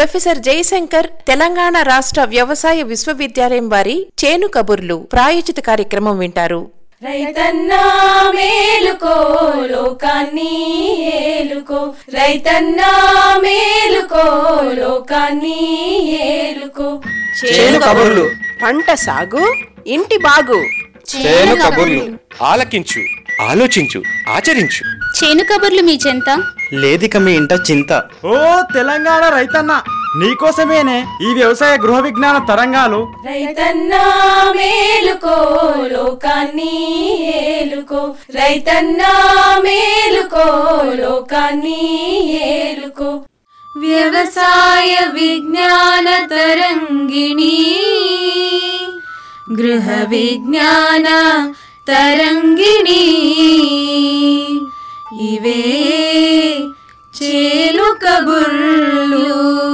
professor Jayashankar Telangana రాష్ట్ర వ్యవసాయ విశ్వవిద్యాలయం వారి చేను కబుర్లు ప్రాయోజిత కార్యక్రమం వింటారు రైతన్నా మేలుకో లోకాన్ని ఏలుకో రైతన్నా మేలుకో లోకాన్ని ఏలుకో చేను కబుర్లు పంట సాగు ఇంటి బాగు చేను కబుర్లు ఆలకించు ఆలోచించు ఆచరించు చేను కబుర్లు మీ చెంత లేదిక మీ ఇంట చింత ఓ తెలంగాణ రైతన్న నీకోసమేనే ఈ వ్యవసాయ గృహ విజ్ఞాన తరంగాలు రైతన్నా మేలుకో లోకాన్ని ఏలుకో రైతన్నా మేలుకో లోకాన్ని ఏలుకో వ్యవసాయ విజ్ఞాన తరంగిణి గృహ విజ్ఞాన తరంగిణి ఇవే చేలు కబుర్లు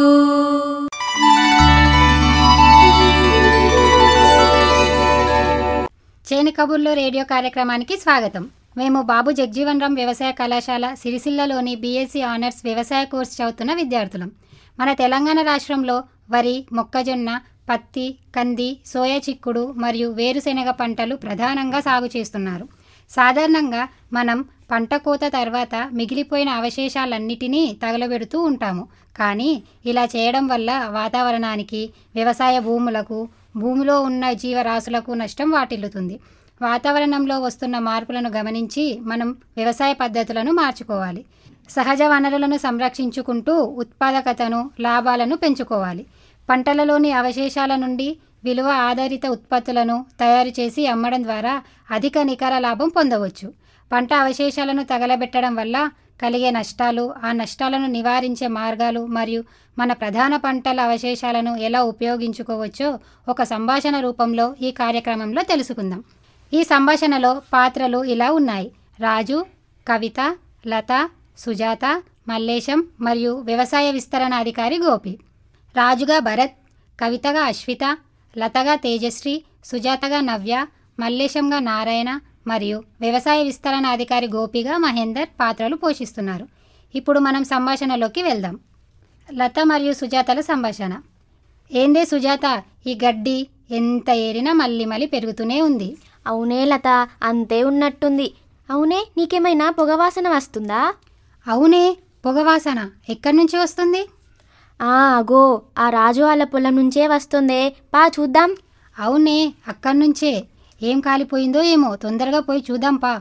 చేను కబుర్లో రేడియో కార్యక్రమానికి స్వాగతం మేము బాబు జగ్జీవన్ రామ్ వ్యవసాయ కళాశాల సిరిసిల్లలోని బీఎస్సీ ఆనర్స్ వ్యవసాయ కోర్సు చదువుతున్న విద్యార్థులం మన తెలంగాణ రాష్ట్రంలో వరి మొక్కజొన్న పత్తి కంది సోయా చిక్కుడు మరియు వేరుశెనగ పంటలు ప్రధానంగా సాగు చేస్తున్నారు సాధారణంగా మనం పంట కోత తర్వాత మిగిలిపోయిన అవశేషాలన్నిటినీ తగలబెడుతూ ఉంటాము కానీ ఇలా చేయడం వల్ల వాతావరణానికి వ్యవసాయ భూములకు భూమిలో ఉన్న జీవరాశులకు నష్టం వాటిల్లుతుంది వాతావరణంలో వస్తున్న మార్పులను గమనించి మనం వ్యవసాయ పద్ధతులను మార్చుకోవాలి సహజ వనరులను సంరక్షించుకుంటూ ఉత్పాదకతను లాభాలను పెంచుకోవాలి పంటలలోని అవశేషాల నుండి విలువ ఆధారిత ఉత్పత్తులను తయారు చేసి అమ్మడం ద్వారా అధిక నికర లాభం పొందవచ్చు పంట అవశేషాలను తగలబెట్టడం వల్ల కలిగే నష్టాలు ఆ నష్టాలను నివారించే మార్గాలు మరియు మన ప్రధాన పంటల అవశేషాలను ఎలా ఉపయోగించుకోవచ్చో ఒక సంభాషణ రూపంలో ఈ కార్యక్రమంలో తెలుసుకుందాం ఈ సంభాషణలో పాత్రలు ఇలా ఉన్నాయి రాజు కవిత లత సుజాత మల్లేశం మరియు వ్యవసాయ విస్తరణ అధికారి గోపి రాజుగా భరత్ కవితగా అశ్విత లతగా తేజశ్రీ సుజాతగా నవ్య మల్లేశంగా నారాయణ మరియు వ్యవసాయ విస్తరణ అధికారి గోపిగా మహేందర్ పాత్రలు పోషిస్తున్నారు ఇప్పుడు మనం సంభాషణలోకి వెళ్దాం లత మరియు సుజాతల సంభాషణ ఏందే సుజాత ఈ గడ్డి ఎంత ఏరినా మళ్ళీ మళ్ళీ పెరుగుతూనే ఉంది అవునే లత అంతే ఉన్నట్టుంది అవునే నీకేమైనా పొగవాసన వస్తుందా అవునే పొగవాసన ఎక్కడి నుంచి వస్తుంది ఆ అగో ఆ రాజు వాళ్ళ పొలం నుంచే వస్తుందే పా చూద్దాం అవునే అక్కడి నుంచే ఏం కాలిపోయిందో ఏమో తొందరగా పోయి చూద్దాం పా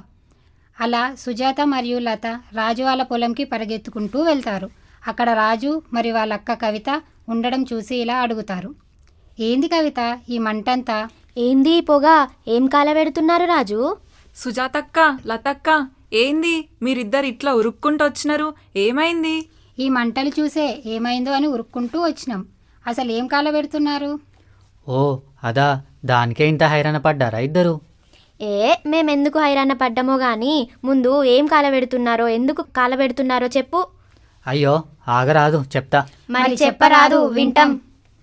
అలా సుజాత మరియు లత రాజు వాళ్ళ పొలంకి పరిగెత్తుకుంటూ వెళ్తారు అక్కడ రాజు మరియు వాళ్ళ అక్క కవిత ఉండడం చూసి ఇలా అడుగుతారు ఏంది కవిత ఈ మంటంతా ఏంది ఈ పొగ ఏం కాలబెడుతున్నారు రాజు సుజాతక్క లతక్క ఏంది మీరిద్దరు ఇట్లా ఉరుక్కుంటూ వచ్చినారు ఏమైంది ఈ మంటలు చూసే ఏమైందో అని ఉరుక్కుంటూ వచ్చినాం అసలు ఏం కాలబెడుతున్నారు ఓ అదా దానికే ఇంత హైరాణ పడ్డారా ఇద్దరు ఏ మేమెందుకు హైరాణ పడ్డామో గాని ముందు ఏం కాలబెడుతున్నారో ఎందుకు కాలబెడుతున్నారో చెప్పు అయ్యో ఆగరాదు చెప్తా మరి చెప్పరాదు వింటాం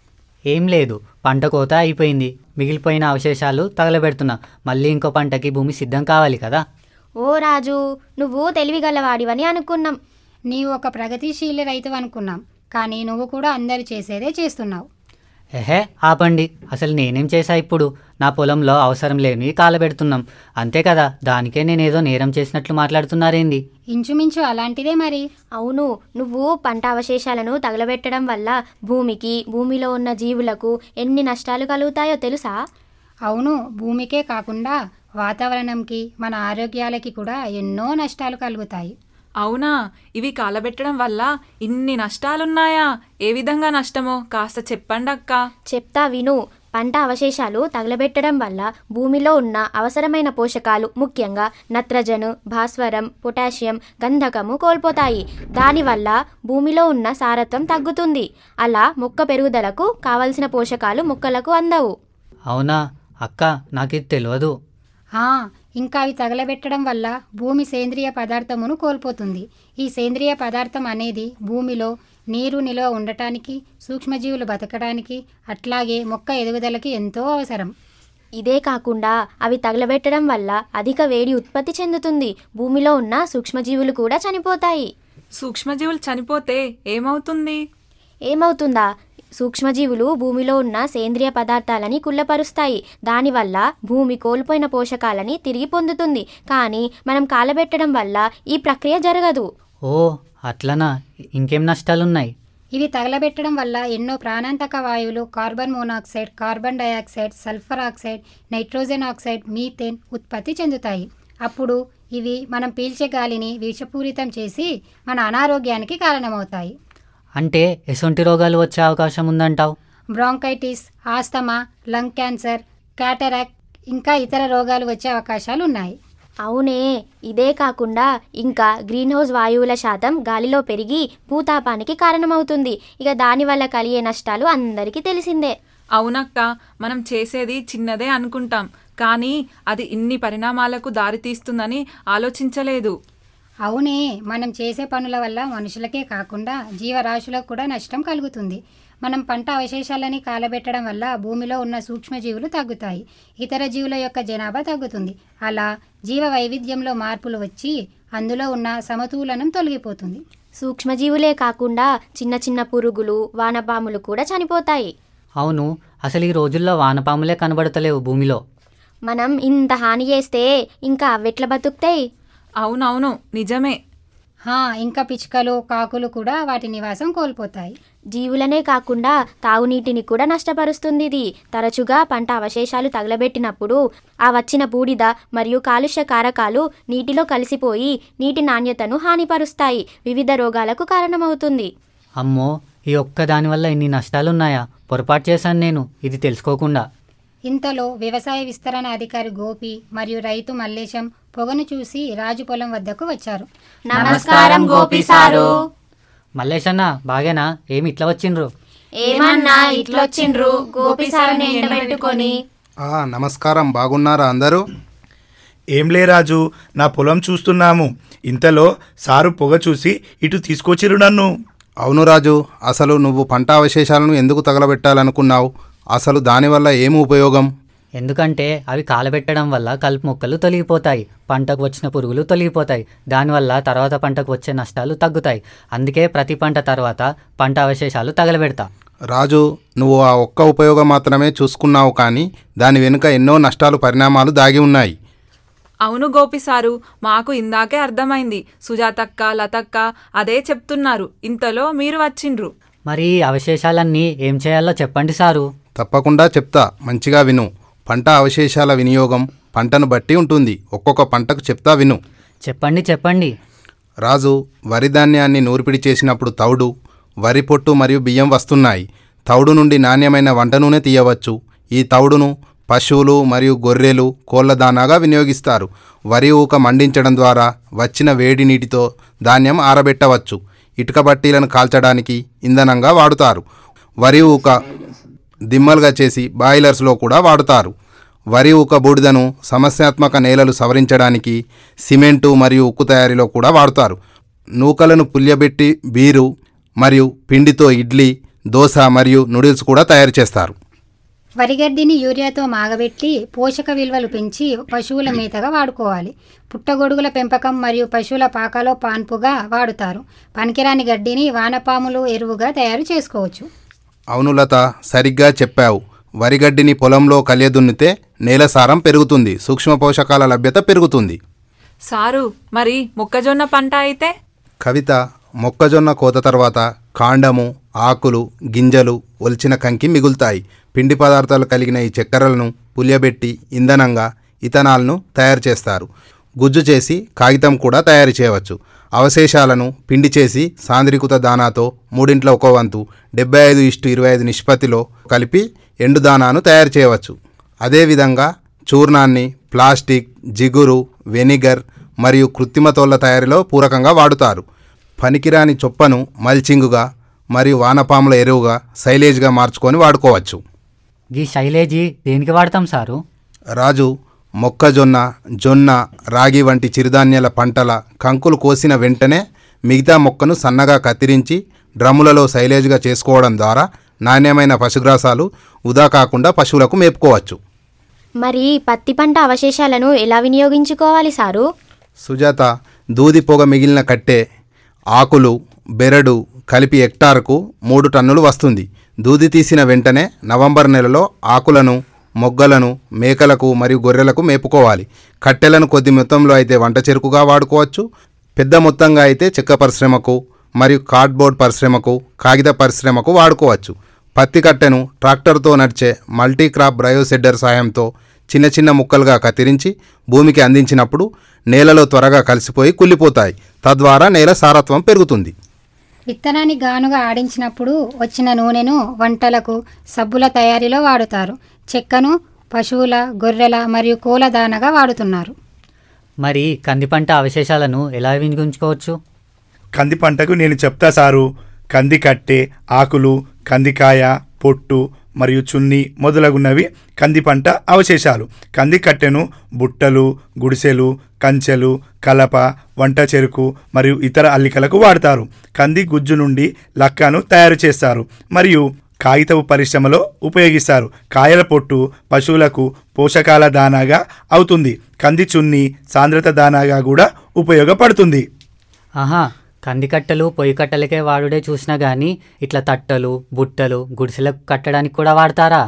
ఏం లేదు పంట కోత అయిపోయింది మిగిలిపోయిన అవశేషాలు తగలబెడుతున్నా మళ్ళీ ఇంకో పంటకి భూమి సిద్ధం కావాలి కదా ఓ రాజు నువ్వు తెలివిగలవాడివని అనుకున్నాం నీవు ఒక ప్రగతిశీల రైతు అనుకున్నాం కానీ నువ్వు కూడా అందరు చేసేదే చేస్తున్నావు ఎహే ఆపండి అసలు నేనేం చేశా ఇప్పుడు నా పొలంలో అవసరం లేనివి కాలబెడుతున్నాం అంతే కదా దానికే నేనేదో నేరం చేసినట్లు మాట్లాడుతున్నారేంది ఇంచుమించు అలాంటిదే మరి అవును నువ్వు పంట అవశేషాలను తగలబెట్టడం వల్ల భూమికి భూమిలో ఉన్న జీవులకు ఎన్ని నష్టాలు కలుగుతాయో తెలుసా అవును భూమికే కాకుండా వాతావరణంకి మన ఆరోగ్యాలకి కూడా ఎన్నో నష్టాలు కలుగుతాయి అవునా ఇవి కాలబెట్టడం వల్ల ఇన్ని నష్టాలున్నాయా ఏ విధంగా నష్టమో కాస్త చెప్పండి అక్క చెప్తా విను పంట అవశేషాలు తగలబెట్టడం వల్ల భూమిలో ఉన్న అవసరమైన పోషకాలు ముఖ్యంగా నత్రజను భాస్వరం పొటాషియం గంధకము కోల్పోతాయి దానివల్ల భూమిలో ఉన్న సారత్వం తగ్గుతుంది అలా మొక్క పెరుగుదలకు కావలసిన పోషకాలు మొక్కలకు అందవు అవునా అక్క నాకు ఇది తెలియదు ఆ, ఇంకా అవి తగలబెట్టడం వల్ల భూమి సేంద్రియ పదార్థమును కోల్పోతుంది ఈ సేంద్రియ పదార్థం అనేది భూమిలో నీరు నిల్వ ఉండటానికి సూక్ష్మజీవులు బతకడానికి అట్లాగే మొక్క ఎదుగుదలకి ఎంతో అవసరం ఇదే కాకుండా అవి తగలబెట్టడం వల్ల అధిక వేడి ఉత్పత్తి చెందుతుంది భూమిలో ఉన్న సూక్ష్మజీవులు కూడా చనిపోతాయి సూక్ష్మజీవులు చనిపోతే ఏమవుతుంది ఏమవుతుందా సూక్ష్మజీవులు భూమిలో ఉన్న సేంద్రియ పదార్థాలని కుళ్ళపరుస్తాయి దానివల్ల భూమి కోల్పోయిన పోషకాలని తిరిగి పొందుతుంది కానీ మనం కాలబెట్టడం వల్ల ఈ ప్రక్రియ జరగదు ఓ అట్లనా ఇంకేం నష్టాలున్నాయి ఇవి తగలబెట్టడం వల్ల ఎన్నో ప్రాణాంతక వాయువులు carbon monoxide carbon dioxide sulphur oxide nitrogen oxide methane ఉత్పత్తి చెందుతాయి అప్పుడు ఇవి మనం పీల్చే గాలిని విషపూరితం చేసి మన అనారోగ్యానికి కారణమవుతాయి అంటే ఎసొంటి రోగాలు వచ్చే అవకాశం ఉందంటావు bronchitis asthma lung cancer cataract ఇంకా ఇతర రోగాలు వచ్చే అవకాశాలు ఉన్నాయి అవునే ఇదే కాకుండా ఇంకా గ్రీన్ హౌస్ వాయువుల శాతం గాలిలో పెరిగి భూతాపానికి కారణమవుతుంది ఇక దానివల్ల కలిగే నష్టాలు అందరికీ తెలిసిందే అవునక్క మనం చేసేది చిన్నదే అనుకుంటాం కానీ అది ఇన్ని పరిణామాలకు దారితీస్తుందని ఆలోచించలేదు అవునే మనం చేసే పనుల వల్ల మనుషులకే కాకుండా జీవరాశులకు కూడా నష్టం కలుగుతుంది మనం పంట అవశేషాలని కాలబెట్టడం వల్ల భూమిలో ఉన్న సూక్ష్మజీవులు తగ్గుతాయి ఇతర జీవుల యొక్క జనాభా తగ్గుతుంది అలా జీవ వైవిధ్యంలో మార్పులు వచ్చి అందులో ఉన్న సమతూలనం తొలగిపోతుంది సూక్ష్మజీవులే కాకుండా చిన్న చిన్న పురుగులు వానపాములు కూడా చనిపోతాయి అవును అసలు ఈ రోజుల్లో వానపాములే కనబడతలేవు భూమిలో మనం ఇంత హాని చేస్తే ఇంకా అవెట్ల బతుకుతాయి అవునవును నిజమే హా ఇంకా పిచ్చుకలు కాకులు కూడా వాటి నివాసం కోల్పోతాయి జీవులనే కాకుండా తాగునీటిని కూడా నష్టపరుస్తుంది ఇది తరచుగా పంట అవశేషాలు తగలబెట్టినప్పుడు ఆ వచ్చిన బూడిద మరియు కాలుష్య కారకాలు నీటిలో కలిసిపోయి నీటి నాణ్యతను హానిపరుస్తాయి వివిధ రోగాలకు కారణమవుతుంది అమ్మో ఈ ఒక్క దాని వల్ల ఇన్ని నష్టాలున్నాయా పొరపాటు చేశాను నేను ఇది తెలుసుకోకుండా ఇంతలో వ్యవసాయ విస్తరణ అధికారి గోపి మరియు రైతు మల్లేశం పొగను చూసి రాజు పొలం వద్దకు వచ్చారు నమస్కారం గోపి సారు మల్లేషన్న బాగేనా ఏమి ఇట్లా వచ్చిండ్రు ఏమన్నా ఇట్లొచ్చిండ్రు గోపి సారుని ఎండబెట్టుకొని ఆ నమస్కారం బాగున్నారా అందరూ ఏం లే రాజు నా పొలం చూస్తున్నాము ఇంతలో సారు పొగ చూసి ఇటు తీసుకొచ్చిరు నన్ను అవును రాజు అసలు నువ్వు పంట అవశేషాలను ఎందుకు తగలబెట్టాలనుకున్నావు అసలు దానివల్ల ఏమి ఉపయోగం ఎందుకంటే అవి కాలబెట్టడం వల్ల కలుపు మొక్కలు తొలగిపోతాయి పంటకు వచ్చిన పురుగులు తొలగిపోతాయి దానివల్ల తర్వాత పంటకు వచ్చే నష్టాలు తగ్గుతాయి అందుకే ప్రతి పంట తర్వాత పంట అవశేషాలు తగలబెడతా రాజు నువ్వు ఆ ఒక్క ఉపయోగం మాత్రమే చూసుకున్నావు కానీ దాని వెనుక ఎన్నో నష్టాలు పరిణామాలు దాగి ఉన్నాయి అవును గోపి సారు మాకు ఇందాకే అర్థమైంది సుజాతక్క లతక్క అదే చెప్తున్నారు ఇంతలో మీరు వచ్చిండ్రు మరి ఈ అవశేషాలన్నీ ఏం చేయాలో చెప్పండి సారు తప్పకుండా చెప్తా మంచిగా విను పంట అవశేషాల వినియోగం పంటను బట్టి ఉంటుంది ఒక్కొక్క పంటకు చెప్తా విను చెప్పండి చెప్పండి రాజు వరి ధాన్యాన్ని నూర్పిడి చేసినప్పుడు తౌడు వరి పొట్టు మరియు బియ్యం వస్తున్నాయి తౌడు నుండి నాణ్యమైన వంట నూనె తీయవచ్చు ఈ తౌడును పశువులు మరియు గొర్రెలు కోళ్ల దానాగా వినియోగిస్తారు వరి ఊక మండించడం ద్వారా వచ్చిన వేడి నీటితో ధాన్యం ఆరబెట్టవచ్చు ఇటుక బట్టీలను కాల్చడానికి ఇంధనంగా వాడుతారు వరి ఊక దిమ్మలుగా చేసి బాయిలర్స్లో కూడా వాడుతారు వరి ఊక బూడిదను సమస్యాత్మక నేలలు సవరించడానికి సిమెంటు మరియు ఉక్కు తయారీలో కూడా వాడుతారు నూకలను పులియబెట్టి బీరు మరియు పిండితో ఇడ్లీ దోశ మరియు నూడిల్స్ కూడా తయారు చేస్తారు వరిగడ్డిని యూరియాతో మాగబెట్టి పోషక విలువలు పెంచి పశువుల మేతగా వాడుకోవాలి పుట్టగొడుగుల పెంపకం మరియు పశువుల పాకలో పాన్పుగా వాడుతారు పనికిరాని గడ్డిని వానపాములు ఎరువుగా తయారు చేసుకోవచ్చు అవును లత సరిగ్గా చెప్పావు వరిగడ్డిని పొలంలో కలియదున్నితే నేల సారం పెరుగుతుంది సూక్ష్మ పోషకాల లభ్యత పెరుగుతుంది సారు మరి మొక్కజొన్న పంట అయితే కవిత మొక్కజొన్న కోత తర్వాత కాండము ఆకులు గింజలు ఒలిచిన కంకి మిగులుతాయి పిండి పదార్థాలు కలిగిన ఈ చక్కెరలను పులియబెట్టి ఇంధనంగా ఇథనాల్ను తయారు చేస్తారు గుజ్జు చేసి కాగితం కూడా తయారు చేయవచ్చు అవశేషాలను పిండి చేసి సాంద్రీకృత దానాతో మూడింట్ల ఒక వంతు డెబ్బై ఐదు ఇష్టు ఇరవై ఐదు నిష్పత్తిలో కలిపి ఎండు దానాను తయారు చేయవచ్చు అదేవిధంగా చూర్ణాన్ని ప్లాస్టిక్ జిగురు వెనిగర్ మరియు కృత్రిమ తోళ్ల తయారీలో పూరకంగా వాడుతారు పనికిరాని చొప్పను మల్చింగుగా మరియు వానపాముల ఎరువుగా సైలేజ్గా మార్చుకొని వాడుకోవచ్చు ఈ శైలేజీ దేనికి వాడతాం సారు రాజు మొక్కజొన్న జొన్న రాగి వంటి చిరుధాన్యాల పంటల కంకులు కోసిన వెంటనే మిగతా మొక్కను సన్నగా కత్తిరించి డ్రమ్ములలో సైలేజ్గా చేసుకోవడం ద్వారా నాణ్యమైన పశుగ్రాసాలు వృధా కాకుండా పశువులకు మేపుకోవచ్చు మరి పత్తి పంట అవశేషాలను ఎలా వినియోగించుకోవాలి సారు సుజాత దూది పొగ మిగిలిన కట్టె ఆకులు బెరడు కలిపి హెక్టార్కు మూడు టన్నులు వస్తుంది దూది తీసిన వెంటనే నవంబర్ నెలలో ఆకులను మొగ్గలను మేకలకు మరియు గొర్రెలకు మేపుకోవాలి కట్టెలను కొద్ది మొత్తంలో అయితే వంట చెరుకుగా వాడుకోవచ్చు పెద్ద మొత్తంగా అయితే చెక్క పరిశ్రమకు మరియు కార్డ్బోర్డ్ పరిశ్రమకు కాగిత పరిశ్రమకు వాడుకోవచ్చు పత్తి కట్టెను ట్రాక్టర్తో నడిచే మల్టీ క్రాప్ బ్రయోసెడ్డర్ సాయంతో చిన్న చిన్న ముక్కలుగా కత్తిరించి భూమికి అందించినప్పుడు నేలలో త్వరగా కలిసిపోయి కుళ్ళిపోతాయి తద్వారా నేల సారత్వం పెరుగుతుంది విత్తనాన్ని గానుగా ఆడించినప్పుడు వచ్చిన నూనెను వంటలకు సబ్బుల తయారీలో వాడుతారు చెక్కను పశువుల గొర్రెల మరియు కోల దానగా వాడుతున్నారు మరి కంది పంట అవశేషాలను ఎలా వినియోగించుకోవచ్చు కంది పంటకు నేను చెప్తా సారు కంది కట్టె ఆకులు కందికాయ పొట్టు మరియు చున్ని మొదలగున్నవి కంది పంట అవశేషాలు కంది కట్టెను బుట్టలు గుడిసెలు కంచెలు కలప వంట చెరుకు మరియు ఇతర అల్లికలకు వాడతారు కంది గుజ్జు నుండి లక్కను తయారు చేస్తారు మరియు కాగితపు పరిశ్రమలో ఉపయోగిస్తారు కాయల పొట్టు పశువులకు పోషకాల దానాగా అవుతుంది కంది చున్ని సాంద్రత దానాగా కూడా ఉపయోగపడుతుంది ఆహా కంది కట్టెలు పొయ్యి కట్టెలకే వాడుడే చూసినా గానీ ఇట్లా తట్టలు బుట్టలు గుడిసెలకు కట్టడానికి కూడా వాడతారా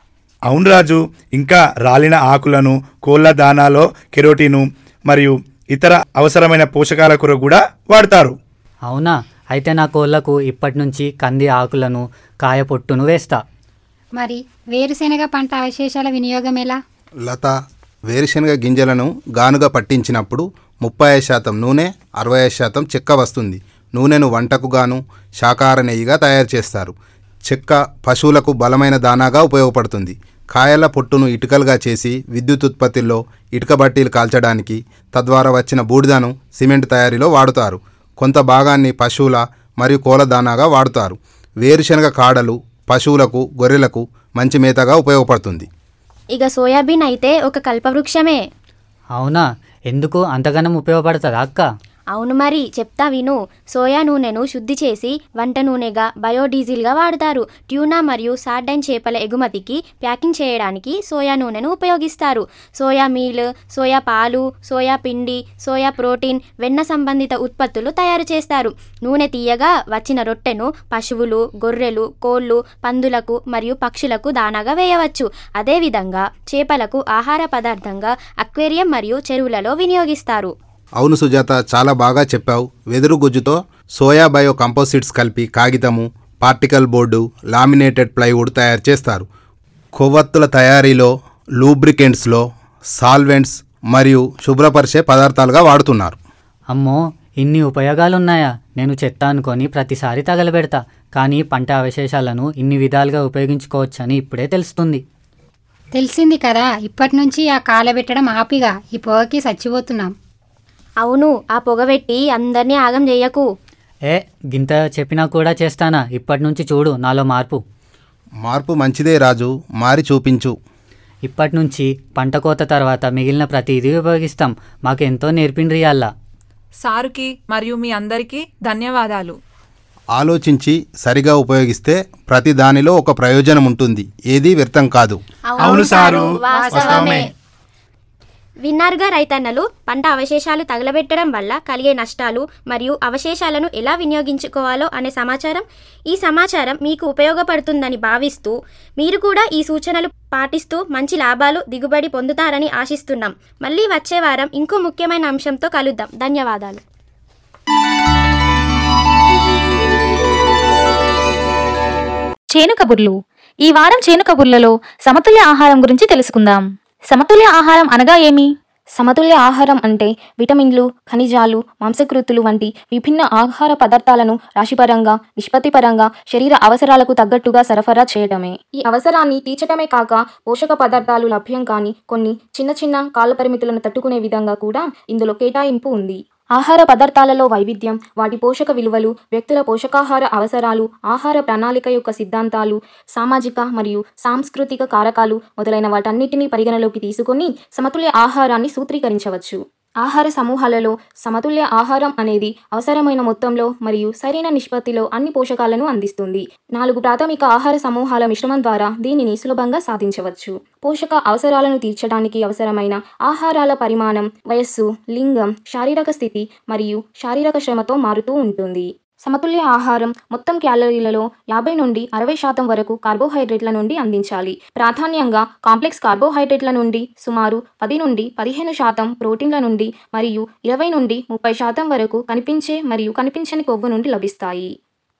అవును రాజు ఇంకా రాలిన ఆకులను కోళ్ళ దానాలో కెరోటిను మరియు ఇతర అవసరమైన పోషకాల కొరకు కూడా వాడతారు అవునా అయితే నా కోళ్ళకు ఇప్పటి నుంచి కంది ఆకులను కాయ పొట్టును వేస్తా మరి వేరుశెనగ పంట అవశేషాల వినియోగం ఎలా లత వేరుశనగ గింజలను గానుగా పట్టించినప్పుడు ముప్పై ఐదు శాతం నూనె అరవై ఐదు శాతం చెక్క వస్తుంది నూనెను వంటకు గాను శాకాహార నెయ్యిగా తయారు చేస్తారు చెక్క పశువులకు బలమైన దానాగా ఉపయోగపడుతుంది కాయల పొట్టును ఇటుకలుగా చేసి విద్యుత్ ఉత్పత్తిలో ఇటుక బట్టీలు కాల్చడానికి తద్వారా వచ్చిన బూడిదను సిమెంట్ తయారీలో వాడుతారు కొంత భాగాన్ని పశువుల మరియు కోల దానాగా వాడుతారు వేరుశనగ కాడలు పశువులకు గొర్రెలకు మంచి మేతగా ఉపయోగపడుతుంది ఇక సోయాబీన్ అయితే ఒక కల్పవృక్షమే అవునా ఎందుకు అంతగానం ఉపయోగపడుతుందా అక్క అవును మరి చెప్తా విను సోయా నూనెను శుద్ధి చేసి వంట నూనెగా బయోడీజిల్గా వాడతారు ట్యూనా మరియు సార్డైన్ చేపల ఎగుమతికి ప్యాకింగ్ చేయడానికి సోయా నూనెను ఉపయోగిస్తారు సోయా మీల్ సోయా పాలు సోయా పిండి సోయా ప్రోటీన్ వెన్న సంబంధిత ఉత్పత్తులు తయారు చేస్తారు నూనె తీయగా వచ్చిన రొట్టెను పశువులు గొర్రెలు కోళ్ళు పందులకు మరియు పక్షులకు దానాగా వేయవచ్చు అదేవిధంగా చేపలకు ఆహార పదార్థంగా అక్వేరియం మరియు చెరువులలో వినియోగిస్తారు అవును సుజాత చాలా బాగా చెప్పావు వెదురు గుజ్జుతో సోయా బయో కంపోజిట్స్ కలిపి కాగితము పార్టికల్ బోర్డు లామినేటెడ్ ప్లైవుడ్ తయారు చేస్తారు కొవ్వొత్తుల తయారీలో లూబ్రికెంట్స్లో సాల్వెంట్స్ మరియు శుభ్రపరిచే పదార్థాలుగా వాడుతున్నారు అమ్మో ఇన్ని ఉపయోగాలున్నాయా నేను చెత్త అనుకొని ప్రతిసారి తగలబెడతా కానీ పంట అవశేషాలను ఇన్ని విధాలుగా ఉపయోగించుకోవచ్చని ఇప్పుడే తెలుస్తుంది తెలిసింది కదా ఇప్పటి నుంచి ఆ కాలబెట్టడం ఆపిగా ఈ పొగకి చచ్చిపోతున్నాం అవును ఆ పొగబెట్టి అందరినీ ఆగం చెయ్యకు ఏ గింత చెప్పినా కూడా చేస్తానా ఇప్పటి నుంచి చూడు నాలో మార్పు మార్పు మంచిదే రాజు మారి చూపించు ఇప్పటి నుంచి పంట కోత తర్వాత మిగిలిన ప్రతిదీ ఉపయోగిస్తాం మాకు ఎంతో నేర్పిండ్రి అల్లా సారుకి మరియు మీ అందరికీ ధన్యవాదాలు ఆలోచించి సరిగా ఉపయోగిస్తే ప్రతి దానిలో ఒక ప్రయోజనం ఉంటుంది ఏదీ వ్యర్థం కాదు అవును సారు వాస్తవమే విన్నారుగా రైతన్నలు పంట అవశేషాలు తగలబెట్టడం వల్ల కలిగే నష్టాలు మరియు అవశేషాలను ఎలా వినియోగించుకోవాలో అనే సమాచారం ఈ సమాచారం మీకు ఉపయోగపడుతుందని భావిస్తూ మీరు కూడా ఈ సూచనలు పాటిస్తూ మంచి లాభాలు దిగుబడి పొందుతారని ఆశిస్తున్నాం మళ్ళీ వచ్చే వారం ఇంకో ముఖ్యమైన అంశంతో కలుద్దాం ధన్యవాదాలు చేను కబుర్లు ఈ వారం చేను కబుర్లలో సమతుల్య ఆహారం గురించి తెలుసుకుందాం సమతుల్య ఆహారం అనగా ఏమి సమతుల్య ఆహారం అంటే విటమిన్లు ఖనిజాలు మాంసకృతులు వంటి విభిన్న ఆహార పదార్థాలను రాశిపరంగా నిష్పత్తిపరంగా శరీర అవసరాలకు తగ్గట్టుగా సరఫరా చేయడమే ఈ అవసరాన్ని తీర్చడమే కాక పోషక పదార్థాలు లభ్యం కాని కొన్ని చిన్న చిన్న కాల పరిమితులను తట్టుకునే విధంగా కూడా ఇందులో కేటాయింపు ఉంది ఆహార పదార్థాలలో వైవిధ్యం వాటి పోషక విలువలు వ్యక్తుల పోషకాహార అవసరాలు ఆహార ప్రణాళిక యొక్క సిద్ధాంతాలు సామాజిక మరియు సాంస్కృతిక కారకాలు మొదలైన వాటన్నిటినీ పరిగణలోకి తీసుకొని సమతుల్య ఆహారాన్ని సూత్రీకరించవచ్చు ఆహార సమూహాలలో సమతుల్య ఆహారం అనేది అవసరమైన మొత్తంలో మరియు సరైన నిష్పత్తిలో అన్ని పోషకాలను అందిస్తుంది నాలుగు ప్రాథమిక ఆహార సమూహాల మిశ్రమం ద్వారా దీనిని సులభంగా సాధించవచ్చు పోషక అవసరాలను తీర్చడానికి అవసరమైన ఆహారాల పరిమాణం వయస్సు లింగం శారీరక స్థితి మరియు శారీరక శ్రమతో మారుతూ ఉంటుంది సమతుల్య ఆహారం మొత్తం క్యాలరీలలో యాభై నుండి అరవై శాతం వరకు కార్బోహైడ్రేట్ల నుండి అందించాలి ప్రాధాన్యంగా కాంప్లెక్స్ కార్బోహైడ్రేట్ల నుండి సుమారు పది నుండి పదిహేను శాతం ప్రోటీన్ల నుండి మరియు ఇరవై నుండి ముప్పై శాతం వరకు కనిపించే మరియు కనిపించని కొవ్వు నుండి లభిస్తాయి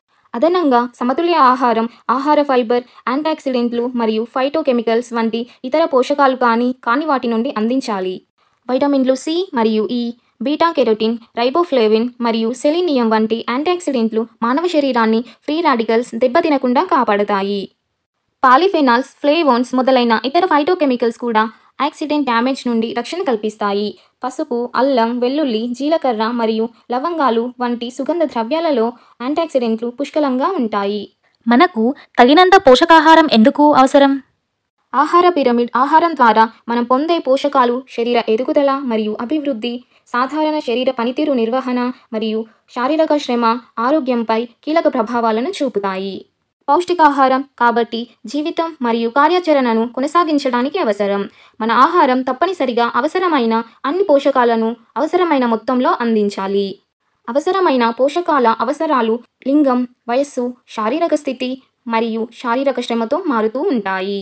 అదనంగా సమతుల్య ఆహారం ఆహార ఫైబర్ యాంటాక్సిడెంట్లు మరియు ఫైటోకెమికల్స్ వంటి ఇతర పోషకాలు కానీ కాని వాటి నుండి అందించాలి వైటమిన్లు సి మరియు ఈ బీటా కెరోటిన్ రైబోఫ్లేవిన్ మరియు సెలీనియం వంటి యాంటాక్సిడెంట్లు మానవ శరీరాన్ని ఫ్రీ రాడికల్స్ దెబ్బతినకుండా కాపాడతాయి పాలిఫెనాల్స్ ఫ్లేవోన్స్ మొదలైన ఇతర ఫైటోకెమికల్స్ కూడా యాక్సిడెంట్ డ్యామేజ్ నుండి రక్షణ కల్పిస్తాయి పసుపు అల్లం వెల్లుల్లి జీలకర్ర మరియు లవంగాలు వంటి సుగంధ ద్రవ్యాలలో యాంటాక్సిడెంట్లు పుష్కలంగా ఉంటాయి మనకు తగినంత పోషకాహారం ఎందుకు అవసరం ఆహార పిరమిడ్ ఆహారం ద్వారా మనం పొందే పోషకాలు శరీర ఎదుగుదల మరియు అభివృద్ధి సాధారణ శరీర పనితీరు నిర్వహణ మరియు శారీరక శ్రమ ఆరోగ్యంపై కీలక ప్రభావాలను చూపుతాయి పౌష్టికాహారం కాబట్టి జీవితం మరియు కార్యాచరణను కొనసాగించడానికి అవసరం మన ఆహారం తప్పనిసరిగా అవసరమైన అన్ని పోషకాలను అవసరమైన మొత్తంలో అందించాలి అవసరమైన పోషకాల అవసరాలు లింగం వయస్సు శారీరక స్థితి మరియు శారీరక శ్రమతో మారుతూ ఉంటాయి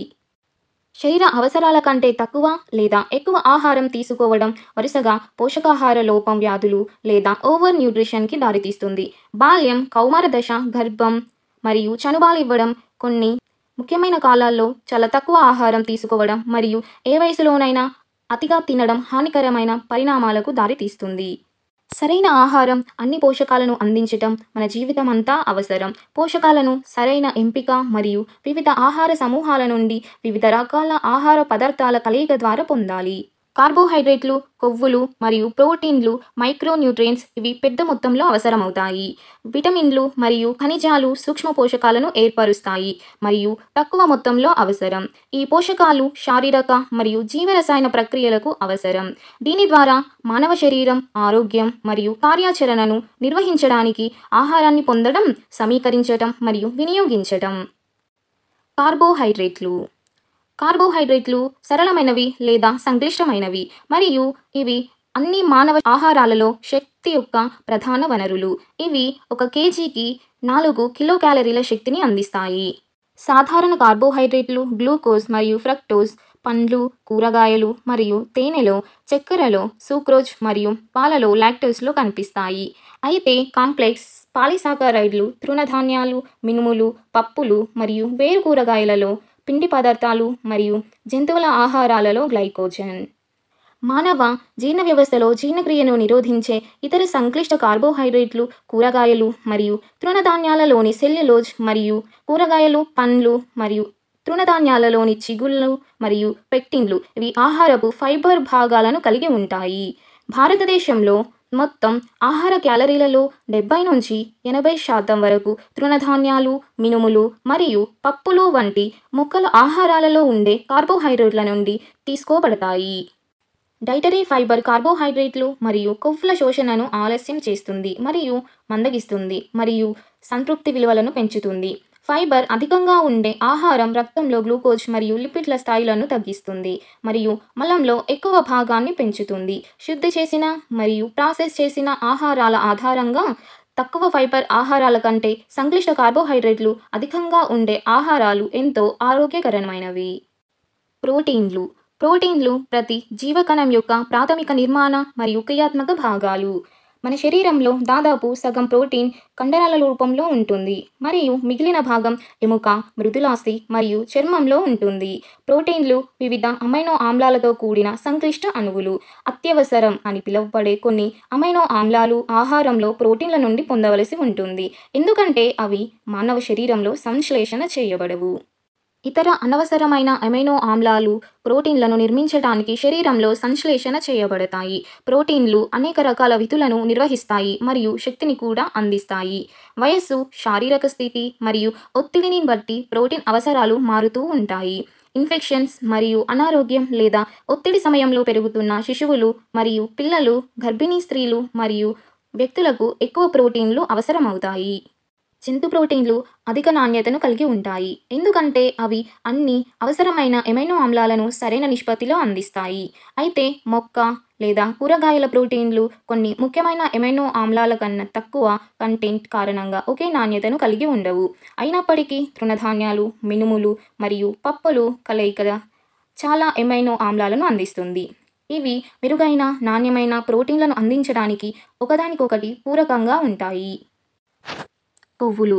శరీర అవసరాల కంటే తక్కువ లేదా ఎక్కువ ఆహారం తీసుకోవడం వరుసగా పోషకాహార లోపం వ్యాధులు లేదా ఓవర్ న్యూట్రిషన్కి దారితీస్తుంది బాల్యం కౌమార దశ గర్భం మరియు చనుబాలు ఇవ్వడం కొన్ని ముఖ్యమైన కాలాల్లో చాలా తక్కువ ఆహారం తీసుకోవడం మరియు ఏ వయసులోనైనా అతిగా తినడం హానికరమైన పరిణామాలకు దారితీస్తుంది సరైన ఆహారం అన్ని పోషకాలను అందించటం మన జీవితం అంతా అవసరం పోషకాలను సరైన ఎంపిక మరియు వివిధ ఆహార సమూహాల నుండి వివిధ రకాల ఆహార పదార్థాల కలయిక ద్వారా పొందాలి కార్బోహైడ్రేట్లు కొవ్వులు మరియు ప్రోటీన్లు మైక్రోన్యూట్రియంట్స్ ఇవి పెద్ద మొత్తంలో అవసరమవుతాయి విటమిన్లు మరియు ఖనిజాలు సూక్ష్మ పోషకాలను ఏర్పరుస్తాయి మరియు తక్కువ మొత్తంలో అవసరం ఈ పోషకాలు శారీరక మరియు జీవరసాయన ప్రక్రియలకు అవసరం దీని ద్వారా మానవ శరీరం ఆరోగ్యం మరియు కార్యాచరణను నిర్వహించడానికి ఆహారాన్ని పొందడం సమీకరించటం మరియు వినియోగించటం కార్బోహైడ్రేట్లు కార్బోహైడ్రేట్లు సరళమైనవి లేదా సంక్లిష్టమైనవి మరియు ఇవి అన్ని మానవ ఆహారాలలో శక్తి యొక్క ప్రధాన వనరులు ఇవి ఒక కేజీకి నాలుగు కిలో క్యాలరీల శక్తిని అందిస్తాయి సాధారణ కార్బోహైడ్రేట్లు గ్లూకోజ్ మరియు ఫ్రక్టోజ్ పండ్లు కూరగాయలు మరియు తేనెలో చక్కెరలో సూక్రోజ్ మరియు పాలలో లాక్టోస్లో కనిపిస్తాయి అయితే కాంప్లెక్స్ పాలిసాకరైడ్లు తృణధాన్యాలు మినుములు పప్పులు మరియు వేరు కూరగాయలలో పిండి పదార్థాలు మరియు జంతువుల ఆహారాలలో గ్లైకోజన్ మానవ జీర్ణ వ్యవస్థలో జీర్ణక్రియను నిరోధించే ఇతర సంక్లిష్ట కార్బోహైడ్రేట్లు కూరగాయలు మరియు తృణధాన్యాలలోని సెల్యులోజ్ మరియు కూరగాయలు పండ్లు మరియు తృణధాన్యాలలోని చిగుళ్ళు మరియు పెక్టిన్లు ఇవి ఆహారపు ఫైబర్ భాగాలను కలిగి ఉంటాయి భారతదేశంలో మొత్తం ఆహార క్యాలరీలలో డెబ్బై నుంచి ఎనభై శాతం వరకు తృణధాన్యాలు మినుములు మరియు పప్పులు వంటి మొక్కల ఆహారాలలో ఉండే కార్బోహైడ్రేట్ల నుండి తీసుకోబడతాయి డైటరీ ఫైబర్ కార్బోహైడ్రేట్లు మరియు కొవ్వుల శోషణను ఆలస్యం చేస్తుంది మరియు మందగిస్తుంది మరియు సంతృప్తి విలువలను పెంచుతుంది ఫైబర్ అధికంగా ఉండే ఆహారం రక్తంలో గ్లూకోజ్ మరియు లిపిడ్ల స్థాయిలను తగ్గిస్తుంది మరియు మలంలో ఎక్కువ భాగాన్ని పెంచుతుంది శుద్ధి చేసిన మరియు ప్రాసెస్ చేసిన ఆహారాల ఆధారంగా తక్కువ ఫైబర్ ఆహారాల కంటే సంక్లిష్ట కార్బోహైడ్రేట్లు అధికంగా ఉండే ఆహారాలు ఎంతో ఆరోగ్యకరమైనవి ప్రోటీన్లు ప్రోటీన్లు ప్రతి జీవకణం యొక్క ప్రాథమిక నిర్మాణ మరియు క్రియాత్మక భాగాలు మన శరీరంలో దాదాపు సగం ప్రోటీన్ కండరాల రూపంలో ఉంటుంది మరియు మిగిలిన భాగం ఎముక మృదులాస్తి మరియు చర్మంలో ఉంటుంది ప్రోటీన్లు వివిధ అమైనో ఆమ్లాలతో కూడిన సంక్లిష్ట అణువులు అత్యవసరం అని పిలువబడే కొన్ని అమైనో ఆమ్లాలు ఆహారంలో ప్రోటీన్ల నుండి పొందవలసి ఉంటుంది ఎందుకంటే అవి మానవ శరీరంలో సంశ్లేషణ చేయబడవు ఇతర అనవసరమైన అమైనో ఆమ్లాలు ప్రోటీన్లను నిర్మించడానికి శరీరంలో సంశ్లేషణ చేయబడతాయి ప్రోటీన్లు అనేక రకాల విధులను నిర్వహిస్తాయి మరియు శక్తిని కూడా అందిస్తాయి వయస్సు శారీరక స్థితి మరియు ఒత్తిడిని బట్టి ప్రోటీన్ అవసరాలు మారుతూ ఉంటాయి ఇన్ఫెక్షన్స్ మరియు అనారోగ్యం లేదా ఒత్తిడి సమయంలో పెరుగుతున్న శిశువులు మరియు పిల్లలు గర్భిణీ స్త్రీలు మరియు వ్యక్తులకు ఎక్కువ ప్రోటీన్లు అవసరమవుతాయి జంతు ప్రోటీన్లు అధిక నాణ్యతను కలిగి ఉంటాయి ఎందుకంటే అవి అన్ని అవసరమైన ఎమైనో ఆమ్లాలను సరైన నిష్పత్తిలో అందిస్తాయి అయితే మొక్క లేదా కూరగాయల ప్రోటీన్లు కొన్ని ముఖ్యమైన ఎమైనో ఆమ్లాల కన్నా తక్కువ కంటెంట్ కారణంగా ఒకే నాణ్యతను కలిగి ఉండవు అయినప్పటికీ తృణధాన్యాలు మినుములు మరియు పప్పులు కలయిక చాలా ఎమైనో ఆమ్లాలను అందిస్తుంది ఇవి మెరుగైన నాణ్యమైన ప్రోటీన్లను అందించడానికి ఒకదానికొకటి పూరకంగా ఉంటాయి కొవ్వులు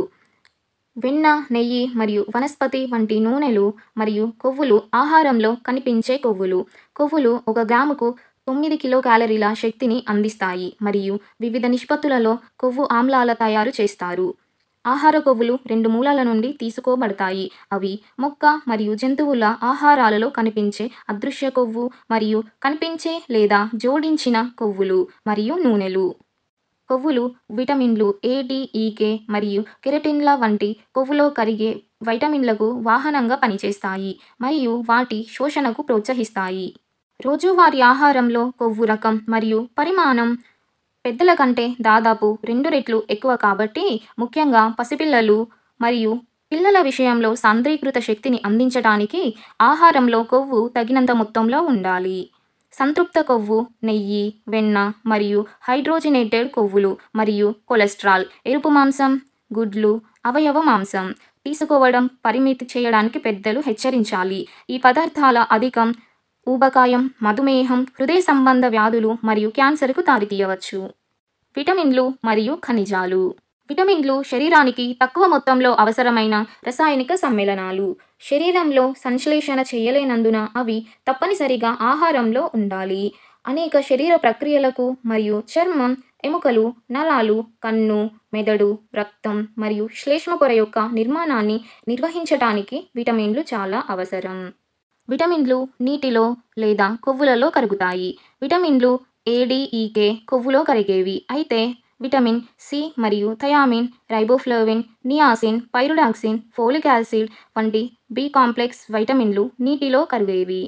వెన్న నెయ్యి మరియు వనస్పతి వంటి నూనెలు మరియు కొవ్వులు ఆహారంలో కనిపించే కొవ్వులు కొవ్వులు ఒక గ్రాముకు తొమ్మిది కిలో క్యాలరీల శక్తిని అందిస్తాయి మరియు వివిధ నిష్పత్తులలో కొవ్వు ఆమ్లాల తయారు చేస్తారు ఆహార కొవ్వులు రెండు మూలాల నుండి తీసుకోబడతాయి అవి మొక్క మరియు జంతువుల ఆహారాలలో కనిపించే అదృశ్య కొవ్వు మరియు కనిపించే లేదా జోడించిన కొవ్వులు మరియు నూనెలు కొవ్వులు విటమిన్లు ఏ డి, ఈ, కే మరియు కెరటిన్ల వంటి కొవ్వులో కరిగే వైటమిన్లకు వాహనంగా పనిచేస్తాయి మరియు వాటి శోషణకు ప్రోత్సహిస్తాయి రోజువారీ ఆహారంలో కొవ్వు రకం మరియు పరిమాణం పెద్దల కంటే దాదాపు రెండు రెట్లు ఎక్కువ కాబట్టి ముఖ్యంగా పసిపిల్లలు మరియు పిల్లల విషయంలో సాంద్రీకృత శక్తిని అందించడానికి ఆహారంలో కొవ్వు తగినంత మొత్తంలో ఉండాలి సంతృప్త కొవ్వు నెయ్యి వెన్న మరియు హైడ్రోజినేటెడ్ కొవ్వులు మరియు కొలెస్ట్రాల్ ఎరుపు మాంసం గుడ్లు అవయవ మాంసం తీసుకోవడం పరిమితి చేయడానికి పెద్దలు హెచ్చరించాలి ఈ పదార్థాల అధికం ఊబకాయం మధుమేహం హృదయ సంబంధ వ్యాధులు మరియు క్యాన్సర్కు దారితీయవచ్చు విటమిన్లు మరియు ఖనిజాలు విటమిన్లు శరీరానికి తక్కువ మొత్తంలో అవసరమైన రసాయనిక సమ్మేళనాలు శరీరంలో సంశ్లేషణ చేయలేనందున అవి తప్పనిసరిగా ఆహారంలో ఉండాలి అనేక శరీర ప్రక్రియలకు మరియు చర్మం ఎముకలు నరాలు కన్ను మెదడు రక్తం మరియు శ్లేష్మ పొర యొక్క నిర్మాణాన్ని నిర్వహించడానికి విటమిన్లు చాలా అవసరం విటమిన్లు నీటిలో లేదా కొవ్వులలో కరుగుతాయి విటమిన్లు ఏడిఈకే కొవ్వులో కరిగేవి అయితే విటమిన్ సి మరియు thiamine riboflavin niacin pyridoxine folic acid వంటి బి కాంప్లెక్స్ వైటమిన్లు నీటిలో కరిగేవి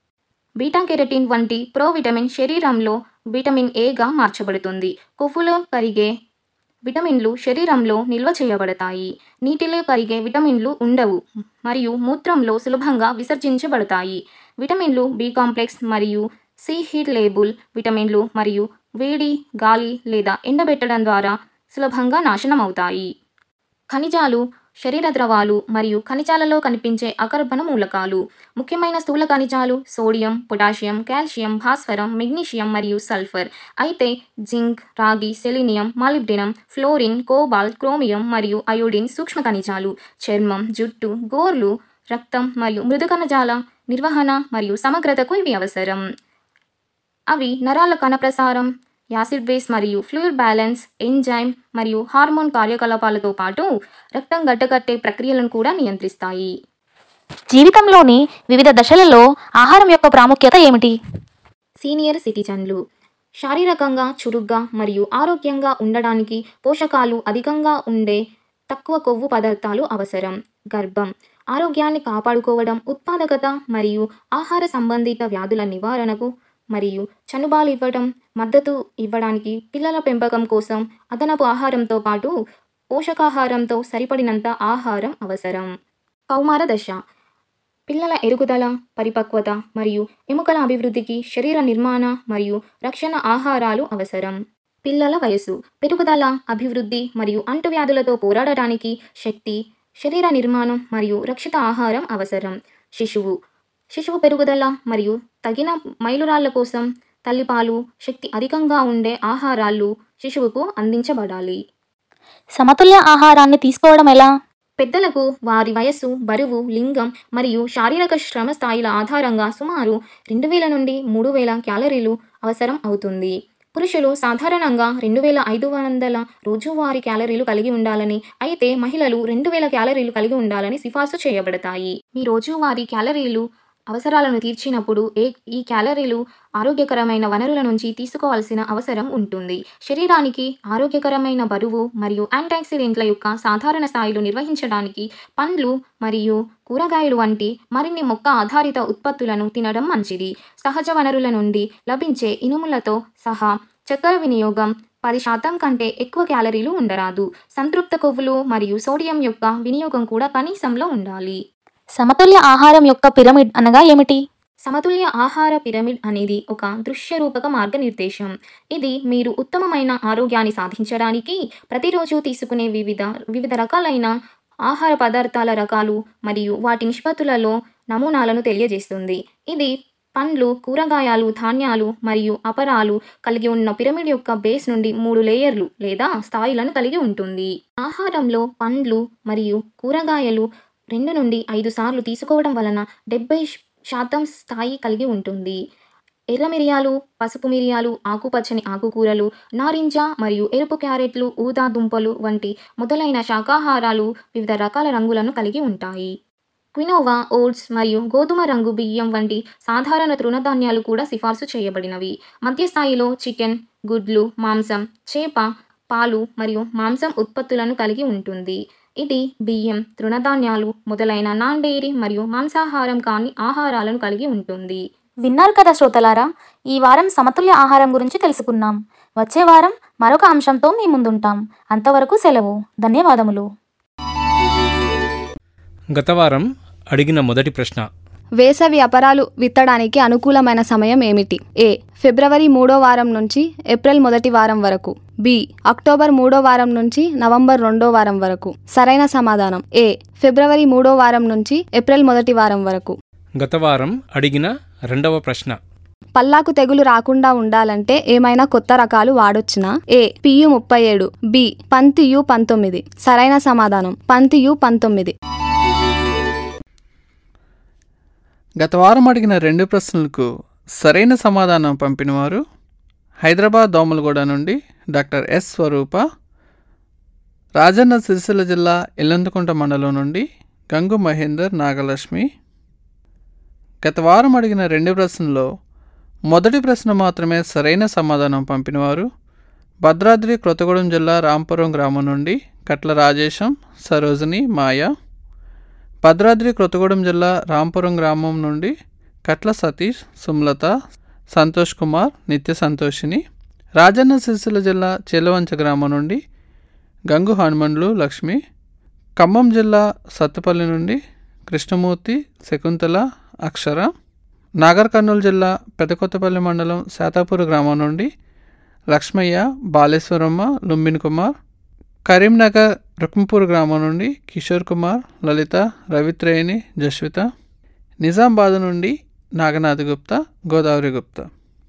బీటా కెరటిన్ వంటి ప్రోవిటమిన్ శరీరంలో విటమిన్ ఏగా మార్చబడుతుంది కొవ్వులో కరిగే విటమిన్లు శరీరంలో నిల్వ చేయబడతాయి నీటిలో కరిగే విటమిన్లు ఉండవు మరియు మూత్రంలో సులభంగా విసర్జించబడతాయి విటమిన్లు బి కాంప్లెక్స్ మరియు సి హీట్ లేబుల్ విటమిన్లు మరియు వేడి గాలి లేదా ఎండబెట్టడం ద్వారా సులభంగా నాశనం అవుతాయి ఖనిజాలు శరీర ద్రవాలు మరియు ఖనిజాలలో కనిపించే అకర్బన మూలకాలు ముఖ్యమైన స్థూల ఖనిజాలు సోడియం పొటాషియం కాల్షియం భాస్వరం మెగ్నీషియం మరియు సల్ఫర్ అయితే జింక్ రాగి selenium molybdenum fluorine cobalt chromium మరియు అయోడిన్ సూక్ష్మ ఖనిజాలు చర్మం జుట్టు గోర్లు రక్తం మరియు మృదు కణజాల నిర్వహణ మరియు సమగ్రతకు ఇవి అవసరం అవి నరాల కణ ప్రసారం యాసిడ్ బేస్ మరియు ఫ్లూయిడ్ బ్యాలెన్స్ ఎంజైమ్ మరియు హార్మోన్ కార్యకలాపాలతో పాటు రక్తం గడ్డకట్టే ప్రక్రియలను కూడా నియంత్రిస్తాయి జీవితంలోని వివిధ దశలలో ఆహారం యొక్క ప్రాముఖ్యత ఏమిటి సీనియర్ సిటిజన్లు శారీరకంగా చురుగ్గా మరియు ఆరోగ్యంగా ఉండడానికి పోషకాలు అధికంగా ఉండే తక్కువ కొవ్వు పదార్థాలు అవసరం గర్భం ఆరోగ్యాన్ని కాపాడుకోవడం ఉత్పాదకత మరియు ఆహార సంబంధిత వ్యాధుల నివారణకు మరియు చనుబాలు ఇవ్వడం మద్దతు ఇవ్వడానికి పిల్లల పెంపకం కోసం అదనపు ఆహారంతో పాటు పోషకాహారంతో సరిపడినంత ఆహారం అవసరం కౌమార దశ పిల్లల ఎరుగుదల పరిపక్వత మరియు ఎముకల అభివృద్ధికి శరీర నిర్మాణ మరియు రక్షణ ఆహారాలు అవసరం పిల్లల వయసు పెరుగుదల అభివృద్ధి మరియు అంటువ్యాధులతో పోరాడటానికి శక్తి శరీర నిర్మాణం మరియు రక్షిత ఆహారం అవసరం శిశువు శిశువు పెరుగుదల మరియు తగిన మైలురాళ్ల కోసం తల్లిపాలు శక్తి అధికంగా ఉండే ఆహారాలు శిశువుకు అందించబడాలి సమతుల్య ఆహారాన్ని తీసుకోవడం ఎలా పెద్దలకు వారి వయస్సు బరువు లింగం మరియు శారీరక శ్రమ స్థాయిల ఆధారంగా సుమారు రెండు వేల నుండి మూడు వేల క్యాలరీలు అవసరం అవుతుంది పురుషులు సాధారణంగా రెండు వేల ఐదు వందల రోజువారీ క్యాలరీలు కలిగి ఉండాలని అయితే మహిళలు రెండు వేల క్యాలరీలు కలిగి ఉండాలని సిఫార్సు చేయబడతాయి మీ రోజువారీ క్యాలరీలు అవసరాలను తీర్చినప్పుడు ఏ ఈ క్యాలరీలు ఆరోగ్యకరమైన వనరుల నుంచి తీసుకోవాల్సిన అవసరం ఉంటుంది శరీరానికి ఆరోగ్యకరమైన బరువు మరియు యాంటాక్సిడెంట్ల యొక్క సాధారణ స్థాయిలు నిర్వహించడానికి పండ్లు మరియు కూరగాయలు వంటి మరిన్ని మొక్క ఆధారిత ఉత్పత్తులను తినడం మంచిది సహజ వనరుల నుండి లభించే ఇనుములతో సహా చక్కెర వినియోగం పది శాతం కంటే ఎక్కువ క్యాలరీలు ఉండరాదు సంతృప్త కొవ్వులు మరియు సోడియం యొక్క వినియోగం కూడా కనీసంలో ఉండాలి సమతుల్య ఆహారం యొక్క పిరమిడ్ అనగా ఏమిటి సమతుల్య ఆహార పిరమిడ్ అనేది ఒక దృశ్య రూపక మార్గనిర్దేశం ఇది మీరు ఉత్తమమైన ఆరోగ్యాన్ని సాధించడానికి ప్రతిరోజు తీసుకునే వివిధ వివిధ రకాలైన ఆహార పదార్థాల రకాలు మరియు వాటి నిష్పత్తులలో నమూనాలను తెలియజేస్తుంది ఇది పండ్లు కూరగాయలు ధాన్యాలు మరియు అపరాలు కలిగి ఉన్న పిరమిడ్ యొక్క బేస్ నుండి మూడు లేయర్లు లేదా స్థాయిలను కలిగి ఉంటుంది ఆహారంలో పండ్లు మరియు కూరగాయలు రెండు నుండి ఐదు సార్లు తీసుకోవడం వలన డెబ్బై శాతం స్థాయి కలిగి ఉంటుంది ఎర్ర మిరియాలు పసుపు మిరియాలు ఆకుపచ్చని ఆకుకూరలు నారింజ మరియు ఎరుపు క్యారెట్లు ఊదా దుంపలు వంటి మొదలైన శాకాహారాలు వివిధ రకాల రంగులను కలిగి ఉంటాయి క్వినోవా ఓట్స్ మరియు గోధుమ రంగు బియ్యం వంటి సాధారణ తృణధాన్యాలు కూడా సిఫార్సు చేయబడినవి మధ్య స్థాయిలో చికెన్ గుడ్లు మాంసం చేప పాలు మరియు మాంసం ఉత్పత్తులను కలిగి ఉంటుంది ఇది బియ్యం తృణధాన్యాలు మొదలైన నాన్ డైరీ మరియు మాంసాహారం కాని ఆహారాలను కలిగి ఉంటుంది విన్నారు కదా శ్రోతలారా ఈ వారం సమతుల్య ఆహారం గురించి తెలుసుకున్నాం వచ్చే వారం మరొక అంశంతో మీ ముందుంటాం అంతవరకు సెలవు ధన్యవాదములు గత వారం అడిగిన మొదటి ప్రశ్న వేసవి అపరాలు విత్తడానికి అనుకూలమైన సమయం ఏమిటి ఏ ఫిబ్రవరి మూడో వారం నుంచి ఏప్రిల్ మొదటి వారం వరకు బి అక్టోబర్ మూడో వారం నుంచి నవంబర్ రెండో వారం వరకు సరైన సమాధానం ఏ ఫిబ్రవరి మూడో వారం నుంచి ఏప్రిల్ మొదటి వారం వరకు గత వారం అడిగిన రెండవ ప్రశ్న పల్లాకు తెగులు రాకుండా ఉండాలంటే ఏమైనా కొత్త రకాలు వాడొచ్చునా ఏ పియు ముప్పై ఏడు బి పంతి యు పంతొమ్మిది సరైన సమాధానం పంతి యు పంతొమ్మిది గత వారం అడిగిన రెండు ప్రశ్నలకు సరైన సమాధానం పంపినవారు హైదరాబాద్ దోమలగూడ నుండి డాక్టర్ ఎస్ స్వరూప రాజన్న సిరిసిల్ల జిల్లా ఇల్లందుకుంట మండలం నుండి గంగు మహేందర్ నాగలక్ష్మి గత వారం అడిగిన రెండు ప్రశ్నల్లో మొదటి ప్రశ్న మాత్రమే సరైన సమాధానం పంపినవారు భద్రాద్రి కొత్తగూడెం జిల్లా రాంపురం గ్రామం నుండి కట్ల రాజేశం సరోజిని మాయ భద్రాద్రి కొత్తగూడెం జిల్లా రాంపురం గ్రామం నుండి కట్ల సతీష్ సుమలత సంతోష్ కుమార్ నిత్య సంతోషిని రాజన్న సిరిసిల్ల జిల్లా చెలవంచ గ్రామం నుండి గంగు హనుమండ్లు లక్ష్మి ఖమ్మం జిల్లా సత్తుపల్లి నుండి కృష్ణమూర్తి శకుంతల అక్షర నాగర్ కర్నూలు జిల్లా పెదకొత్తపల్లి మండలం శాతాపూర్ గ్రామం నుండి లక్ష్మయ్య బాలేశ్వరమ్మ లుంబిన్ కుమార్ కరీంనగర్ రుక్మపూర్ గ్రామం నుండి కిషోర్ కుమార్ లలిత రవిత్రేయిని జస్విత నిజామాబాద్ నుండి నాగనాథ్ గుప్తా గోదావరి గుప్తా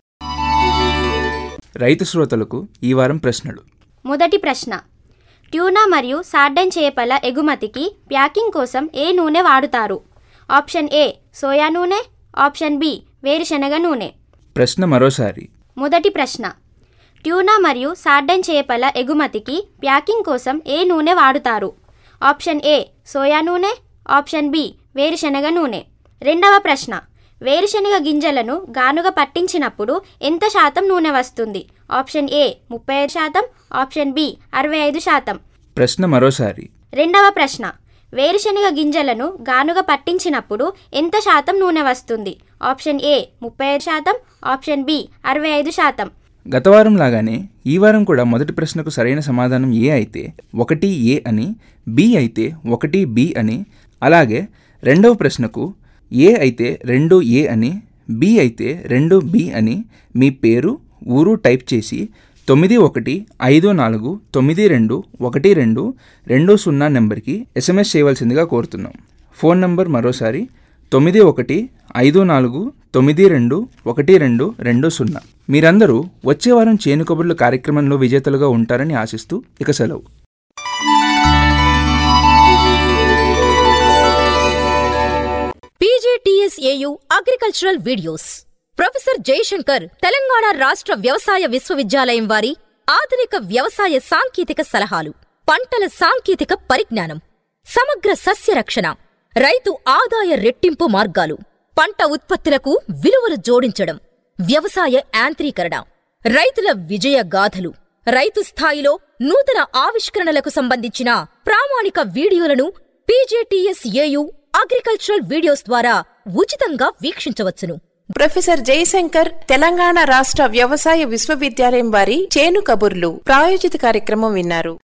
రైతు శ్రోతలకు ఈ వారం ప్రశ్నలు మొదటి ప్రశ్న ట్యూనా మరియు సార్డెన్ చేపల ఎగుమతికి ప్యాకింగ్ కోసం ఏ నూనె వాడుతారు ఆప్షన్ ఏ సోయా నూనె ఆప్షన్ బి వేరుశనగ నూనె ప్రశ్న మరోసారి మొదటి ప్రశ్న ట్యూనా మరియు సార్డెన్ చేపల ఎగుమతికి ప్యాకింగ్ కోసం ఏ నూనె వాడుతారు ఆప్షన్ ఏ సోయా నూనె ఆప్షన్ బి వేరుశనగ నూనె రెండవ ప్రశ్న వేరుశనగ గింజలను గానుగ పట్టించినప్పుడు ఎంత శాతం నూనె వస్తుంది ఆప్షన్ ఏ ముప్పై ఐదు శాతం ఆప్షన్ బి అరవై ఐదు శాతం ప్రశ్న మరోసారి రెండవ ప్రశ్న వేరుశనగ గింజలను గానుగ పట్టించినప్పుడు ఎంత శాతం నూనె వస్తుంది ఆప్షన్ ఏ ముప్పై ఐదు శాతం ఆప్షన్ బి అరవై ఐదు శాతం గత వారం లాగానే ఈ వారం కూడా మొదటి ప్రశ్నకు సరైన సమాధానం ఏ అయితే ఒకటి ఏ అని బి అయితే ఒకటి బి అని అలాగే రెండవ ప్రశ్నకు ఏ అయితే రెండు ఏ అని బి అయితే రెండు బి అని మీ పేరు ఊరు టైప్ చేసి తొమ్మిది ఒకటి ఐదు నాలుగు తొమ్మిది రెండు ఒకటి రెండు రెండు సున్నా నెంబర్కి ఎస్ఎంఎస్ చేయవలసిందిగా కోరుతున్నాం ఫోన్ నంబర్ మరోసారి తొమ్మిది ఒకటి ఐదు నాలుగు తొమ్మిది రెండు ఒకటి రెండు రెండు సున్నా మీరందరూ వచ్చే వారం చేను కబుర్లు కార్యక్రమంలో విజేతలుగా ఉంటారని ఆశిస్తూ ఇక సెలవు PGTSAU agricultural videos professor Jayashankar Telangana రాష్ట్ర వ్యవసాయ విశ్వవిద్యాలయం వారి ఆధునిక వ్యవసాయ సాంకేతిక సలహాలు పంటల సాంకేతిక పరిజ్ఞానం సమగ్ర సస్య రక్షణ రైతు ఆదాయ రెట్టింపు మార్గాలు పంట ఉత్పత్తులకు విలువలు జోడించడం వ్యవసాయ యాంత్రీకరణ రైతుల విజయ గాథలు రైతు స్థాయిలో నూతన ఆవిష్కరణలకు సంబంధించిన ప్రామాణిక వీడియోలను పీజేటీఎస్ ఏయు అగ్రికల్చరల్ వీడియోస్ ద్వారా ఉచితంగా వీక్షించవచ్చును ప్రొఫెసర్ జయశంకర్ తెలంగాణ రాష్ట్ర వ్యవసాయ విశ్వవిద్యాలయం వారి చేను కబుర్లు ప్రాయోజిత కార్యక్రమం విన్నారు